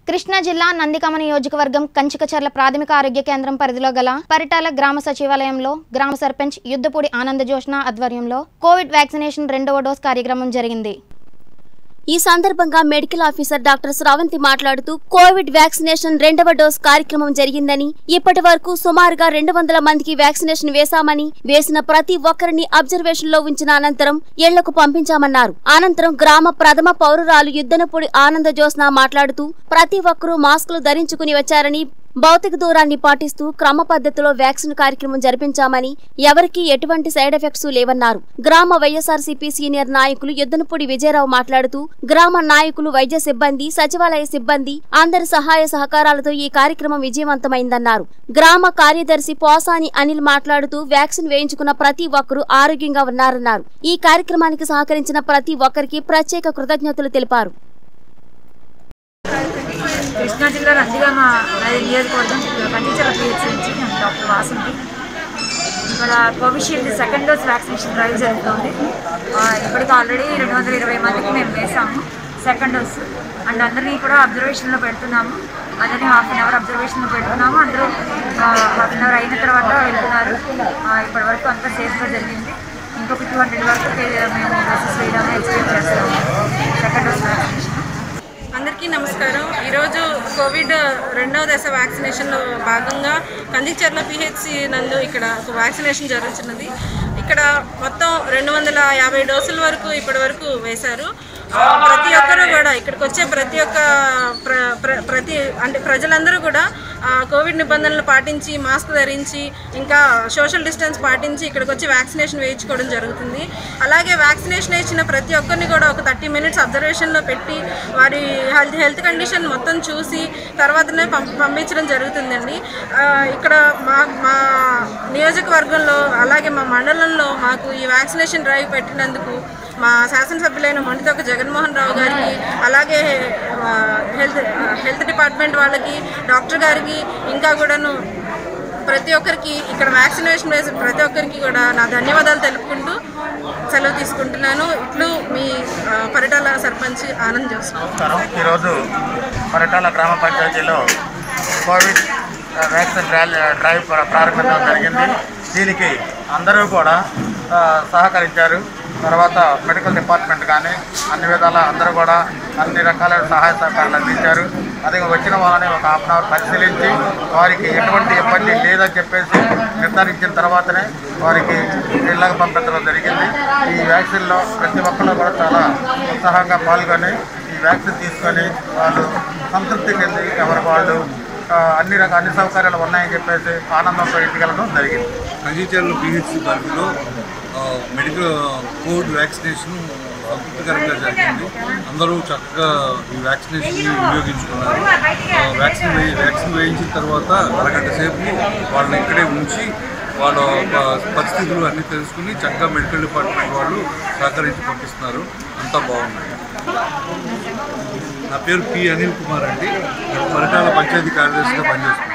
కృష్ణా జిల్లా నందికామ నియోజకవర్గం కంచికచర్ల ప్రాథమిక ఆరోగ్య కేంద్రం పరిధిలో గల పరిటాల గ్రామ సచివాలయంలో గ్రామ సర్పంచ్ యుద్ధపూడి ఆనంద జోష్న ఆధ్వర్యంలో కోవిడ్ వ్యాక్సినేషన్ రెండవ డోస్ కార్యక్రమం జరిగింది ఈ సందర్భంగా మెడికల్ ఆఫీసర్ డాక్టర్ స్రవంతి మాట్లాడుతూ కోవిడ్ వ్యాక్సినేషన్ రెండవ డోస్ కార్యక్రమం జరిగిందని ఇప్పటి వరకు సుమారుగా రెండు వందల మందికి వ్యాక్సినేషన్ వేశామని వేసిన ప్రతి ఒక్కరిని అబ్జర్వేషన్ లో ఉంచిన అనంతరం ఇళ్లకు పంపించామన్నారు అనంతరం గ్రామ ప్రథమ పౌరురాలు యుద్దనపూడి ఆనంద జ్యోత్స్న మాట్లాడుతూ ప్రతి ఒక్కరూ మాస్కులు ధరించుకుని వచ్చారని భౌతిక దూరాన్ని పాటిస్తూ క్రమ పద్ధతిలో వ్యాక్సిన్ కార్యక్రమం జరిపించామని ఎవరికీ ఎటువంటి సైడ్ ఎఫెక్ట్స్ లేవన్నారు గ్రామ వైఎస్ఆర్సీపీ సీనియర్ నాయకులు యుద్దనపూడి విజయరావు మాట్లాడుతూ గ్రామ నాయకులు వైద్య సిబ్బంది సచివాలయ సిబ్బంది అందరి సహాయ సహకారాలతో ఈ కార్యక్రమం విజయవంతమైందన్నారు గ్రామ కార్యదర్శి పోసాని అనిల్ మాట్లాడుతూ వ్యాక్సిన్ వేయించుకున్న ప్రతి ఒక్కరూ ఆరోగ్యంగా ఉన్నారన్నారు ఈ కార్యక్రమానికి సహకరించిన ప్రతి ఒక్కరికి ప్రత్యేక కృతజ్ఞతలు తెలిపారు కృష్ణా జిల్లా నందిగామ నది నియోజకవర్గం కంటిచల పిహెచ్ నుంచి నేను డాక్టర్ వాసంతి ఇక్కడ Covishield second dose vaccination drive జరుగుతుంది ఆ, ఇప్పటికి ఆల్రెడీ రెండు వందల ఇరవై మందికి మేము వేసాము సెకండ్ డోస్ అండ్ అందరినీ కూడా అబ్జర్వేషన్లో పెడుతున్నాము అందరినీ హాఫ్ అన్ అవర్ అబ్జర్వేషన్లో పెడుతున్నాము అందరూ హాఫ్ అన్ అవర్ అయిన తర్వాత వెళ్తున్నారు ఆ, ఇప్పటి వరకు అంతా సేఫ్గా జరిగింది ఇంకొక టూ హండ్రెడ్ వరకు మేము డోసెస్ వేయడానికి ఎక్స్పెక్ట్ చేస్తాము సెకండ్ డోస్ వ్యాక్సినేషన్ అందరికీ నమస్కారం ఈరోజు కోవిడ్ రెండవ దశ వ్యాక్సినేషన్లో భాగంగా కందిచర్ల పిహెచ్సి నందు ఇక్కడ ఒక వ్యాక్సినేషన్ జరుగుతున్నది ఇక్కడ మొత్తం రెండు వందల యాభై డోసుల వరకు ఇప్పటి వరకు వేశారు ఆ, ప్రతి ఒక్కరూ కూడా ఇక్కడికి వచ్చే ప్రతి ఒక్క ప్ర ప్ర- ప్రతి అంటే ప్రజలందరూ కూడా ఆ, కోవిడ్ నిబంధనలు పాటించి మాస్క్ ధరించి ఇంకా సోషల్ డిస్టెన్స్ పాటించి ఇక్కడికి వచ్చి వ్యాక్సినేషన్ వేయించుకోవడం జరుగుతుంది అలాగే వ్యాక్సినేషన్ ఇచ్చిన ప్రతి ఒక్కరిని కూడా ఒక థర్టీ మినిట్స్ అబ్జర్వేషన్లో పెట్టి వారి హెల్త్ హెల్త్ కండిషన్ మొత్తం చూసి తర్వాతనే పం పంపించడం జరుగుతుందండి ఆ, ఇక్కడ మా మా నియోజకవర్గంలో అలాగే మా మండలంలో మాకు ఈ వ్యాక్సినేషన్ డ్రైవ్ పెట్టినందుకు మా శాసనసభ్యులైన మండితొక్క జగన్మోహన్ రావు గారికి అలాగే ఆ, హెల్త్ హెల్త్ డిపార్ట్మెంట్ వాళ్ళకి డాక్టర్ గారికి ఇంకా కూడాను ప్రతి ఒక్కరికి ఇక్కడ వ్యాక్సినేషన్ వేసిన ప్రతి ఒక్కరికి కూడా నా ధన్యవాదాలు తెలుపుకుంటూ సెలవు తీసుకుంటున్నాను ఇట్లు మీ ఆ, పరిటాల సర్పంచ్ ఆనంద్ జోస్నా నమస్కారం ఈరోజు పరిటాల గ్రామ పంచాయతీలో కోవిడ్ వ్యాక్సిన్ ర్యాలీ డ్రైవ్ ప్ర- ప్రారంభించడం జరిగింది దీనికి అందరూ కూడా ఆ, సహకరించారు తర్వాత మెడికల్ డిపార్ట్మెంట్ కానీ అన్ని విధాల అందరూ కూడా అన్ని రకాలైన సహాయ సహకారాలు అందించారు అదే వచ్చిన వాళ్ళని ఒక హాఫ్ అన్ అవర్ పరిశీలించి వారికి ఎటువంటి ఇబ్బంది లేదని చెప్పేసి నిర్ధారించిన తర్వాతనే వారికి ఇళ్ళకు పంపించడం జరిగింది ఈ వ్యాక్సిన్లో ప్రతి ఒక్కరు కూడా చాలా ఉత్సాహంగా పాల్గొని ఈ వ్యాక్సిన్ తీసుకొని వాళ్ళు సంతృప్తి చెంది ఎవరి వాళ్ళు ఆ, అన్ని రకాల అన్ని సౌకర్యాలు ఉన్నాయని చెప్పేసి ఆనందంతో ఇంటికి వెళ్ళడం జరిగింది కంచిచర్ల పిహెచ్సి పరిధిలో ఆ, మెడికల్ కోవిడ్ వ్యాక్సినేషన్ అద్భుతకరంగా జరిగింది అందరూ చక్కగా ఈ వ్యాక్సినేషన్ వినియోగించుకున్నారు ఆ, వ్యాక్సిన్ వేయి వ్యాక్సిన్ వేయించిన తర్వాత అరగంట సేపు వాళ్ళని ఇక్కడే ఉంచి వాళ్ళ ప- పరిస్థితులు అన్నీ తెలుసుకుని చక్కగా మెడికల్ డిపార్ట్మెంట్ వాళ్ళు సహకరించి పంపిస్తున్నారు అంతా బాగుంది నా పేరు పి అనిల్ కుమార్ అండి నేను పరిటాల పంచాయతీ కార్యదర్శిగా పనిచేస్తున్నాను